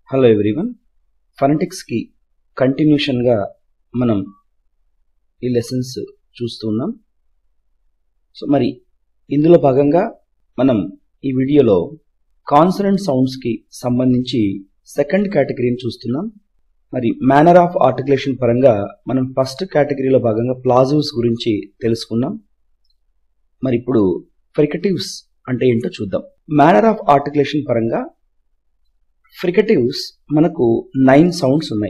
hello everyone ఫనటిక్స్కి కంటిన్యూషన్గా మనం ఈ lessons చూస్తున్నాం సో మరి ఇందులో భాగంగా మనం ఈ వీడియోలో కాన్సనెంట్ సౌండ్స్కి సంబంధించి సెకండ్ కేటగిరీని చూస్తున్నాం మరి మేనర్ ఆఫ్ ఆర్టికులేషన్ పరంగా మనం ఫస్ట్ కేటగిరీలో భాగంగా ప్లాజివ్స్ గురించి తెలుసుకున్నాం మరి ఇప్పుడు ఫ్రికటివ్స్ అంటే ఏంటో చూద్దాం మేనర్ ఆఫ్ ఆర్టికులేషన్ పరంగా ఫ్రికటివ్స్ మనకు నైన్ సౌండ్స్ ఉన్నాయి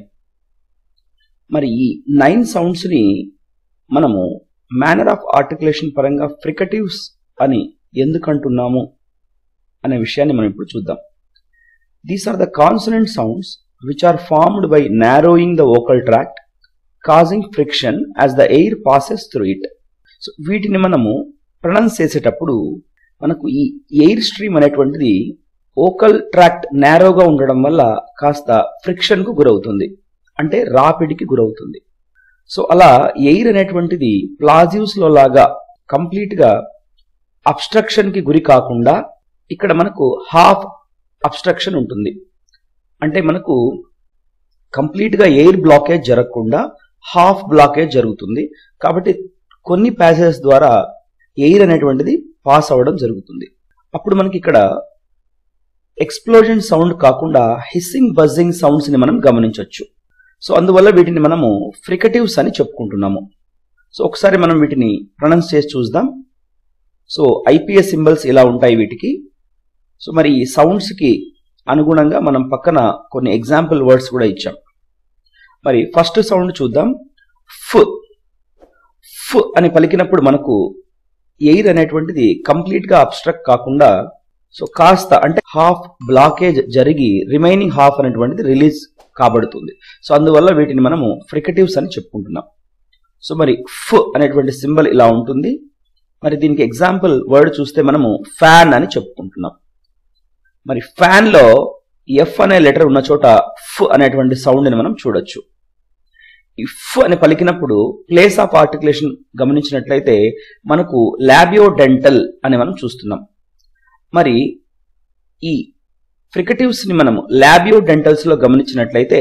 మరి ఈ నైన్ సౌండ్స్ని మనము మేనర్ ఆఫ్ ఆర్టికులేషన్ పరంగా ఫ్రికటివ్స్ అని ఎందుకు అంటున్నాము అనే విషయాన్ని మనం ఇప్పుడు చూద్దాం these are the consonant sounds which are formed by narrowing the vocal tract causing friction as the air passes through it so వీటిని మనము ప్రొనౌన్స్ చేసేటప్పుడు మనకు ఈ ఎయిర్ స్ట్రీమ్ అనేటువంటిది ఓకల్ ట్రాక్ట్ నేరోగా ఉండడం వల్ల కాస్త ఫ్రిక్షన్ కు గురవుతుంది అంటే రాపిడికి గురవుతుంది సో అలా ఎయిర్ అనేటువంటిది ప్లాజివ్స్ లో లాగా కంప్లీట్ గా అబ్స్ట్రక్షన్ కి గురి కాకుండా ఇక్కడ మనకు హాఫ్ అబ్స్ట్రక్షన్ ఉంటుంది అంటే మనకు కంప్లీట్ గా ఎయిర్ బ్లాకేజ్ జరగకుండా హాఫ్ బ్లాకేజ్ జరుగుతుంది కాబట్టి కొన్ని ప్యాసేజెస్ ద్వారా ఎయిర్ అనేటువంటిది పాస్ అవ్వడం జరుగుతుంది అప్పుడు మనకి ఇక్కడ ఎక్స్ప్లోజన్ సౌండ్ కాకుండా హిస్సింగ్ బజ్జింగ్ సౌండ్స్ ని మనం గమనించవచ్చు సో అందువల్ల వీటిని మనము ఫ్రికటివ్స్ అని చెప్పుకుంటున్నాము సో ఒకసారి మనం వీటిని ప్రొనౌన్స్ చేసి చూద్దాం సో ఐపీఎస్ సింబల్స్ ఇలా ఉంటాయి వీటికి సో మరి ఈ సౌండ్స్ కి అనుగుణంగా మనం పక్కన కొన్ని ఎగ్జాంపుల్ వర్డ్స్ కూడా ఇచ్చాం మరి ఫస్ట్ సౌండ్ చూద్దాం ఫ్ ఫ్ అని పలికినప్పుడు మనకు ఎయిర్ అనేటువంటిది కంప్లీట్ గా అబ్స్ట్రక్ట్ కాకుండా సో కాస్త అంటే హాఫ్ బ్లాకేజ్ జరిగి రిమైనింగ్ హాఫ్ అనేటువంటిది రిలీజ్ కాబడుతుంది సో అందువల్ల వీటిని మనము ఫ్రికటివ్స్ అని చెప్పుకుంటున్నాం సో మరి ఫ్ అనేటువంటి సింబల్ ఇలా ఉంటుంది మరి దీనికి ఎగ్జాంపుల్ వర్డ్ చూస్తే మనము ఫ్యాన్ అని చెప్పుకుంటున్నాం మరి ఫ్యాన్ లో ఎఫ్ అనే లెటర్ ఉన్న చోట ఫ్ అనేటువంటి సౌండ్ ని మనం చూడొచ్చు ఈ ఫ్ అని పలికినప్పుడు ప్లేస్ ఆఫ్ ఆర్టికులేషన్ గమనించినట్లయితే మనకు లాబియో డెంటల్ అని మనం చూస్తున్నాం మరి ఈ ఫ్రికటివ్స్ ని మనము లాబియో డెంటల్స్ లో గమనించినట్లయితే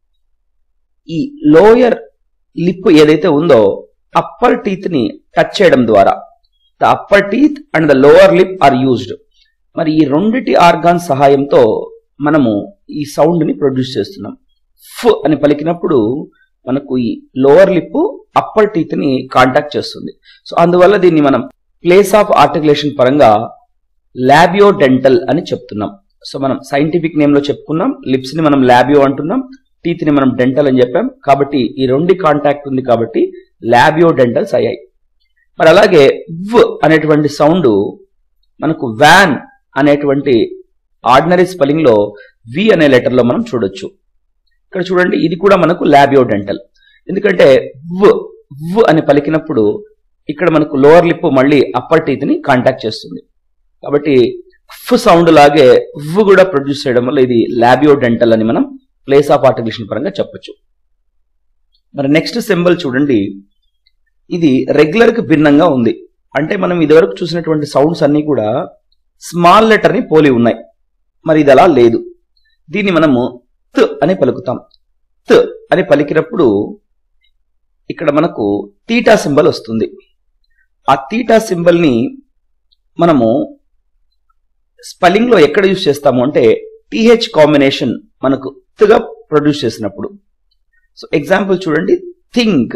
ఈ లోయర్ లిప్ ఏదైతే ఉందో అప్పర్ టీత్ ని టచ్ చేయడం ద్వారా the upper teeth and the lower lip are used మరి ఈ రెండిటి ఆర్గాన్ సహాయంతో మనము ఈ సౌండ్ ని ప్రొడ్యూస్ చేస్తున్నాం ఫ్ అని పలికినప్పుడు మనకు ఈ లోవర్ లిప్ అప్పర్ టీత్ ని కాంటాక్ట్ చేస్తుంది సో అందువల్ల దీన్ని మనం ప్లేస్ ఆఫ్ ఆర్టికులేషన్ పరంగా లాబియో డెంటల్ అని చెప్తున్నాం సో మనం సైంటిఫిక్ నేమ్ లో చెప్పుకున్నాం లిప్స్ ని మనం లాబియో అంటున్నాం టీత్ ని మనం డెంటల్ అని చెప్పాం కాబట్టి ఈ రెండు కాంటాక్ట్ ఉంది కాబట్టి లాబియో డెంటల్స్ అయ్యాయి మరి అలాగే వ్ అనేటువంటి సౌండ్ మనకు వ్యాన్ అనేటువంటి ఆర్డినరీ స్పెల్లింగ్ లో వి అనే లెటర్ లో మనం చూడొచ్చు ఇక్కడ చూడండి ఇది కూడా మనకు లాబియో డెంటల్ ఎందుకంటే వ్ వ్ అని పలికినప్పుడు ఇక్కడ మనకు లోవర్ లిప్ మళ్ళీ అప్పర్ టీత్ ని కాంటాక్ట్ చేస్తుంది కాబట్టి ఫ్ సౌండ్ లాగే వ్ కూడా ప్రొడ్యూస్ చేయడం వల్ల ఇది లాబియో డెంటల్ అని మనం ప్లేస్ ఆఫ్ ఆర్టికులేషన్ పరంగా చెప్పొచ్చు మరి నెక్స్ట్ సింబల్ చూడండి ఇది రెగ్యులర్ కి భిన్నంగా ఉంది అంటే మనం ఇదివరకు చూసినటువంటి సౌండ్స్ అన్ని కూడా స్మాల్ లెటర్ ని పోలి ఉన్నాయి మరి ఇది అలా లేదు దీన్ని మనము త్ అని పలుకుతాం త్ అని పలికినప్పుడు ఇక్కడ మనకు తీటా సింబల్ వస్తుంది ఆ తీటా సింబల్ ని మనము స్పెల్లింగ్ లో ఎక్కడ యూజ్ చేస్తాము అంటే టిహెచ్ కాంబినేషన్ మనకు త్గా ప్రొడ్యూస్ చేసినప్పుడు సో ఎగ్జాంపుల్ చూడండి థింక్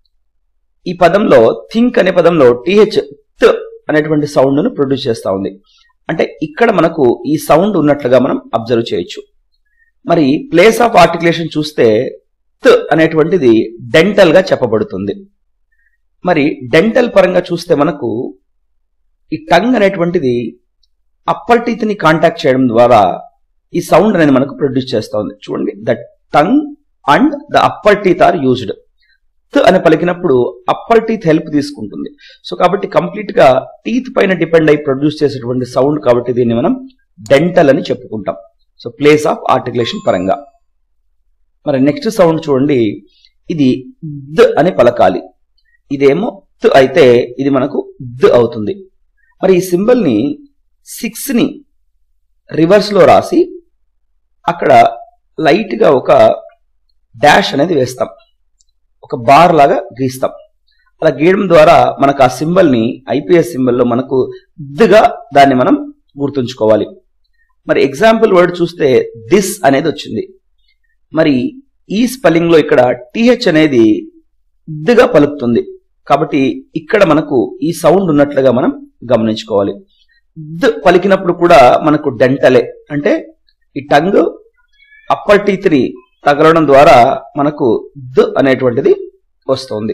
ఈ పదంలో థింక్ అనే పదంలో టిహెచ్ త్ అనేటువంటి సౌండ్ ను ప్రొడ్యూస్ చేస్తా ఉంది అంటే ఇక్కడ మనకు ఈ సౌండ్ ఉన్నట్లుగా మనం అబ్జర్వ్ చేయొచ్చు మరి ప్లేస్ ఆఫ్ ఆర్టికులేషన్ చూస్తే త్ అనేటువంటిది డెంటల్ గా చెప్పబడుతుంది మరి డెంటల్ పరంగా చూస్తే మనకు ఈ టంగ్ అనేటువంటిది అప్పర్ టీత్ ని కాంటాక్ట్ చేయడం ద్వారా ఈ సౌండ్ అనేది మనకు ప్రొడ్యూస్ చేస్తా ఉంది చూడండి the tongue and the upper teeth are used త్ అని పలికినప్పుడు అప్పర్ టీత్ హెల్ప్ తీసుకుంటుంది సో కాబట్టి కంప్లీట్ గా టీత్ పైన డిపెండ్ అయి ప్రొడ్యూస్ చేసేటువంటి సౌండ్ కాబట్టి దీన్ని మనం డెంటల్ అని చెప్పుకుంటాం సో ప్లేస్ ఆఫ్ ఆర్టికులేషన్ పరంగా మరి నెక్స్ట్ సౌండ్ చూడండి ఇది ద్ అని పలకాలి ఇదేమో త్ అయితే ఇది మనకు ద్ అవుతుంది మరి ఈ సింబల్ ని సిక్స్ ని రివర్స్ లో రాసి అక్కడ లైట్ గా ఒక డాష్ అనేది వేస్తాం ఒక బార్ లాగా గీస్తాం అలా గీయడం ద్వారా మనకు ఆ సింబల్ ని ఐపీఎస్ సింబల్లో మనకు దిగా దాన్ని మనం గుర్తుంచుకోవాలి మరి ఎగ్జాంపుల్ వర్డ్ చూస్తే దిస్ అనేది వచ్చింది మరి ఈ స్పెల్లింగ్ లో ఇక్కడ టిహెచ్ అనేది దిగా పలుకుతుంది కాబట్టి ఇక్కడ మనకు ఈ సౌండ్ ఉన్నట్లుగా మనం గమనించుకోవాలి ద్ పలికినప్పుడు కూడా మనకు డెంటలే అంటే ఈ టంగ్ అప్పర్ టీత్ ని తగలడం ద్వారా మనకు ద్ అనేటువంటిది వస్తుంది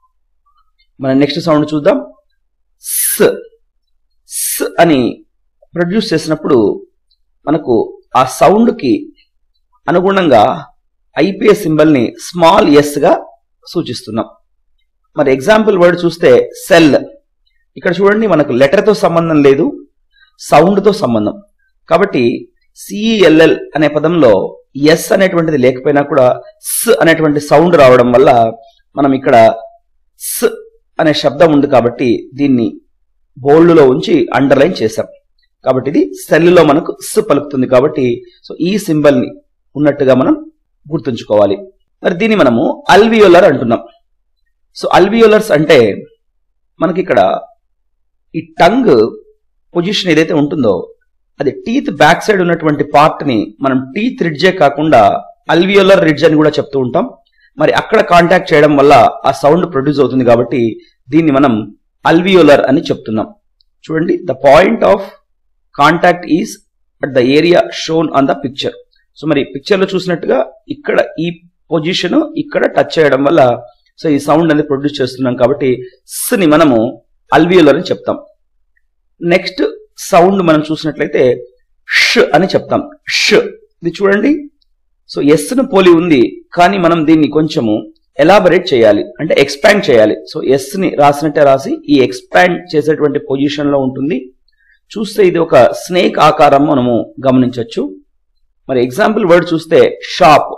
మన నెక్స్ట్ సౌండ్ చూద్దాం స్ స్ అని ప్రొడ్యూస్ చేసినప్పుడు మనకు ఆ సౌండ్ కి అనుగుణంగా ఐపీఎస్ సింబల్ ని స్మాల్ ఎస్ గా సూచిస్తున్నాం మరి ఎగ్జాంపుల్ వర్డ్ చూస్తే సెల్ ఇక్కడ చూడండి మనకు లెటర్ తో సంబంధం లేదు సౌండ్ తో సంబంధం కాబట్టి సిఈఎల్ఎల్ అనే పదంలో ఎస్ అనేటువంటిది లేకపోయినా కూడా స్ అనేటువంటి సౌండ్ రావడం వల్ల మనం ఇక్కడ స్ అనే శబ్దం ఉంది కాబట్టి దీన్ని బోల్డ్లో ఉంచి అండర్లైన్ చేశాం కాబట్టి ఇది సెల్లో మనకు స్ పలుకుతుంది కాబట్టి సో ఈ సింబల్ ని ఉన్నట్టుగా మనం గుర్తుంచుకోవాలి మరి దీన్ని మనము అల్వియోలర్ అంటున్నాం సో అల్వియోలర్స్ అంటే మనకి ఇక్కడ ఈ టంగ్ పొజిషన్ ఏదైతే ఉంటుందో అది టీత్ బ్యాక్ సైడ్ ఉన్నటువంటి పార్ట్ ని మనం టీత్ రిడ్జే కాకుండా అల్వియోలర్ రిడ్జ్ అని కూడా చెప్తూ ఉంటాం మరి అక్కడ కాంటాక్ట్ చేయడం వల్ల ఆ సౌండ్ ప్రొడ్యూస్ అవుతుంది కాబట్టి దీన్ని మనం అల్వియోలర్ అని చెప్తున్నాం చూడండి the point of contact is at the area shown on the picture so మరి పిక్చర్ లో చూసినట్టుగా ఇక్కడ ఈ పొజిషన్ ఇక్కడ టచ్ చేయడం వల్ల సో ఈ సౌండ్ అనేది ప్రొడ్యూస్ చేస్తున్నాం కాబట్టి స్ ని మనము అల్వియోలర్ అని చెప్తాం నెక్స్ట్ సౌండ్ మనం చూసినట్లయితే ష్ అని చెప్తాం ష్ ఇది చూడండి సో ఎస్ ను పోలి ఉంది కానీ మనం దీన్ని కొంచెము ఎలాబరేట్ చేయాలి అంటే ఎక్స్పాండ్ చేయాలి సో ఎస్ ని రాసినట్టే రాసి ఈ ఎక్స్పాండ్ చేసేటువంటి పొజిషన్ లో ఉంటుంది చూస్తే ఇది ఒక స్నేక్ ఆకారం మనము గమనించవచ్చు మరి ఎగ్జాంపుల్ వర్డ్ చూస్తే షాప్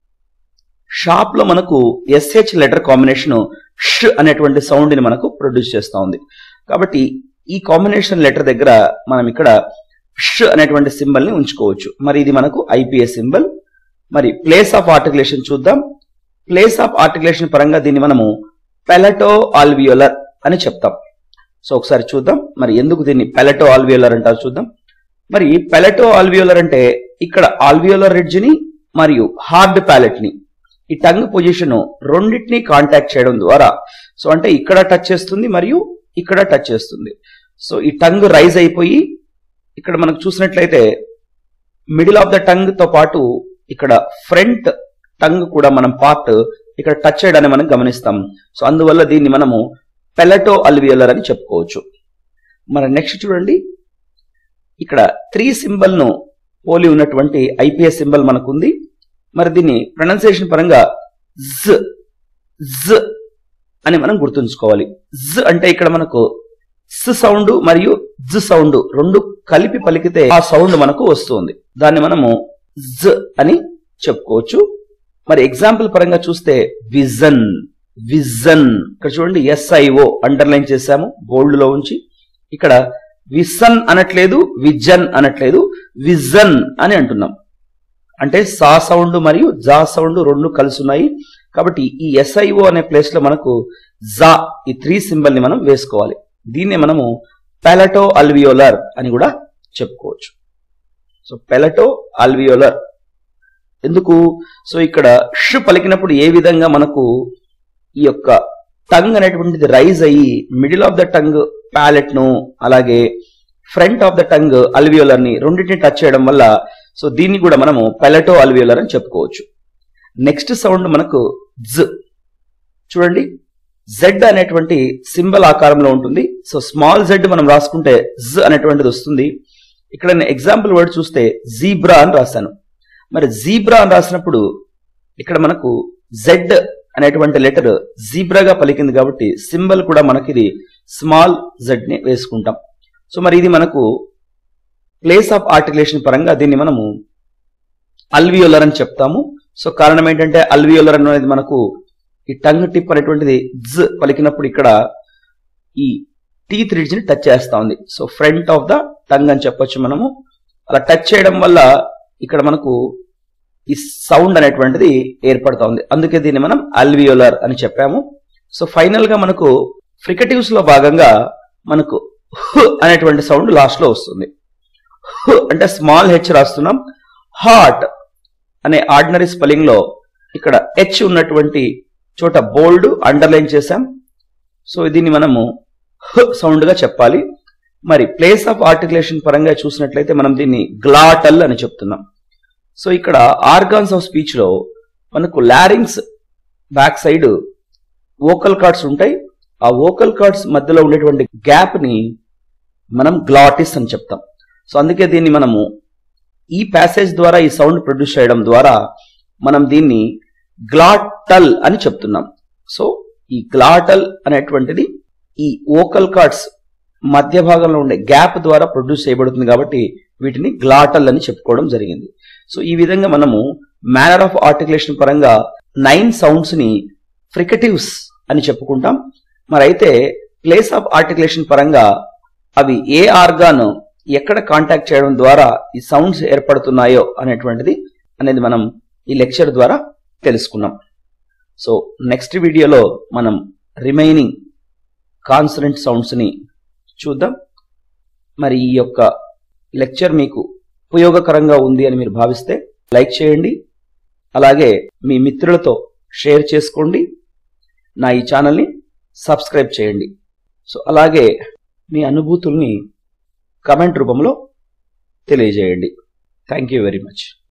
షాప్ లో మనకు ఎస్హెచ్ లెటర్ కాంబినేషన్ ష్ అనేటువంటి సౌండ్ ని మనకు ప్రొడ్యూస్ చేస్తా ఉంది కాబట్టి ఈ కాంబినేషన్ లెటర్ దగ్గర మనం ఇక్కడ ష్ అనేటువంటి సింబల్ ని ఉంచుకోవచ్చు మరి ఇది మనకు ఐపీఎస్ సింబల్ మరి ప్లేస్ ఆఫ్ ఆర్టికులేషన్ చూద్దాం ప్లేస్ ఆఫ్ ఆర్టికులేషన్ పరంగా దీన్ని మనము పెలటో ఆల్వియోలర్ అని చెప్తాం సో ఒకసారి చూద్దాం మరి ఎందుకు దీన్ని పెలటో ఆల్వియోలర్ అంటారు చూద్దాం మరి పెలటో ఆల్వియోలర్ అంటే ఇక్కడ ఆల్వియోలర్ రిడ్జ్ ని మరియు హార్డ్ ప్యాలెట్ ని ఈ టంగ్ పొజిషన్ రెండింటిని కాంటాక్ట్ చేయడం ద్వారా సో అంటే ఇక్కడ టచ్ చేస్తుంది మరియు ఇక్కడ టచ్ చేస్తుంది సో ఈ టంగ్ రైజ్ అయిపోయి ఇక్కడ మనకు చూసినట్లయితే మిడిల్ ఆఫ్ ద టంగ్ తో పాటు ఇక్కడ ఫ్రంట్ టంగ్ కూడా మనం పార్ట్ ఇక్కడ టచ్ చేయడాన్ని మనం గమనిస్తాం సో అందువల్ల దీన్ని మనము పెలటో అల్వియోలర్ అని చెప్పుకోవచ్చు మరి నెక్స్ట్ చూడండి ఇక్కడ త్రీ సింబల్ ను పోలి ఉన్నటువంటి ఐపీఎస్ సింబల్ మనకు ఉంది మరి దీన్ని ప్రొనౌన్సియేషన్ పరంగా జ్ జ్ అని మనం గుర్తుంచుకోవాలి జ్ అంటే ఇక్కడ మనకు స్ సౌండ్ మరియు జ్ సౌండ్ రెండు కలిపి పలికితే ఆ సౌండ్ మనకు వస్తుంది దాన్ని మనము జ్ అని చెప్పుకోవచ్చు మరి ఎగ్జాంపుల్ పరంగా చూస్తే విజన్ విజన్ ఇక్కడ చూడండి ఎస్ఐఓ అండర్లైన్ చేశాము బోల్డ్ లో ఉంచి ఇక్కడ విసన్ అనట్లేదు విజన్ అనట్లేదు విజన్ అని అంటున్నాం అంటే సా సౌండ్ మరియు జా సౌండ్ రెండు కలిసి ఉన్నాయి కాబట్టి ఈ ఎస్ఐఓ అనే ప్లేస్ లో మనకు జా ఈ త్రీ సింబల్ ని మనం వేసుకోవాలి దీన్నే మనము పెలటో అల్వియోలర్ అని కూడా చెప్పుకోవచ్చు సో పెలటో అల్వియోలర్ ఎందుకు సో ఇక్కడ ష్ పలికినప్పుడు ఏ విధంగా మనకు ఈ యొక్క టంగ్ అనేటువంటిది రైజ్ అయ్యి middle of the tongue palate ను అలాగే front of the tongue alveolar ని రెండింటిని టచ్ చేయడం వల్ల సో దీన్ని కూడా మనము పెలటో అల్వియోలర్ అని చెప్పుకోవచ్చు నెక్స్ట్ సౌండ్ మనకు జ్ చూడండి జెడ్ అనేటువంటి సింబల్ ఆకారంలో ఉంటుంది సో స్మాల్ జెడ్ మనం రాసుకుంటే జ్ అనేటువంటిది వస్తుంది ఇక్కడ నేను ఎగ్జాంపుల్ వర్డ్ చూస్తే జీబ్రా అని రాశాను మరి జీబ్రా అని రాసినప్పుడు ఇక్కడ మనకు జెడ్ అనేటువంటి లెటర్ జీబ్రాగా పలికింది కాబట్టి సింబల్ కూడా మనకి ఇది స్మాల్ జెడ్ ని వేసుకుంటాం సో మరి ఇది మనకు ప్లేస్ ఆఫ్ ఆర్టికులేషన్ పరంగా దీన్ని మనము అల్వియోలర్ అని చెప్తాము సో కారణం ఏంటంటే అల్వియోలర్ అనేది మనకు ఈ టంగ్ టిప్ అనేటువంటిది జ్ పలికినప్పుడు ఇక్కడ ఈ టీత్ రిడ్జ్ ని టచ్ చేస్తా ఉంది so front of the tongue అని చెప్పొచ్చు మనము అలా టచ్ చేయడం వల్ల ఇక్కడ మనకు ఈ సౌండ్ అనేటువంటిది ఏర్పడుతూ ఉంది అందుకే దీన్ని మనం అల్వియోలర్ అని చెప్పాము సో ఫైనల్ గా మనకు ఫ్రికటివ్స్ లో భాగంగా మనకు హ్ అనేటువంటి సౌండ్ లాస్ట్ లో వస్తుంది హ్ అంటే స్మాల్ హెచ్ రాస్తున్నాం హాట్ అనే ఆర్డినరీ స్పెల్లింగ్ లో ఇక్కడ హెచ్ ఉన్నటువంటి చోట బోల్డ్ అండర్లైన్ చేశాం సో దీన్ని మనము హ్ సౌండ్ గా చెప్పాలి మరి ప్లేస్ ఆఫ్ ఆర్టికులేషన్ పరంగా చూసినట్లయితే మనం దీన్ని గ్లాటల్ అని చెప్తున్నాం సో ఇక్కడ ఆర్గాన్స్ ఆఫ్ స్పీచ్ లో మనకు larynx back side vocal cords ఉంటాయి ఆ వోకల్ కార్డ్స్ మధ్యలో ఉండేటువంటి గ్యాప్ ని మనం గ్లాటిస్ అని చెప్తాం సో అందుకే దీన్ని మనము ఈ ప్యాసేజ్ ద్వారా ఈ సౌండ్ ప్రొడ్యూస్ చేయడం ద్వారా మనం దీన్ని గ్లాటల్ అని చెప్తున్నాం సో ఈ గ్లాటల్ అనేటువంటిది ఈ వోకల్ కార్డ్స్ మధ్య భాగంలో ఉండే గ్యాప్ ద్వారా ప్రొడ్యూస్ చేయబడుతుంది కాబట్టి వీటిని గ్లాటల్ అని చెప్పుకోవడం జరిగింది సో ఈ విధంగా మనము మేనర్ ఆఫ్ ఆర్టికులేషన్ పరంగా నైన్ సౌండ్స్ ని ఫ్రికటివ్స్ అని చెప్పుకుంటాం మరి అయితే ప్లేస్ ఆఫ్ ఆర్టికులేషన్ పరంగా అవి ఏ ఆర్గాన్ ఎక్కడ కాంటాక్ట్ చేయడం ద్వారా ఈ సౌండ్స్ ఏర్పడుతున్నాయో అనేటువంటిది అనేది మనం ఈ లెక్చర్ ద్వారా తెలుసుకున్నాం సో నెక్స్ట్ వీడియోలో మనం రిమైనింగ్ కాన్సనెంట్ సౌండ్స్ ని చూద్దాం మరి ఈ యొక్క లెక్చర్ మీకు ఉపయోగకరంగా ఉంది అని మీరు భావిస్తే లైక్ చేయండి అలాగే మీ మిత్రులతో షేర్ చేసుకోండి నా ఈ ఛానల్ని సబ్స్క్రైబ్ చేయండి సో అలాగే మీ అనుభూతుల్ని కమెంట్ రూపంలో తెలియజేయండి థ్యాంక్ యూ వెరీ మచ్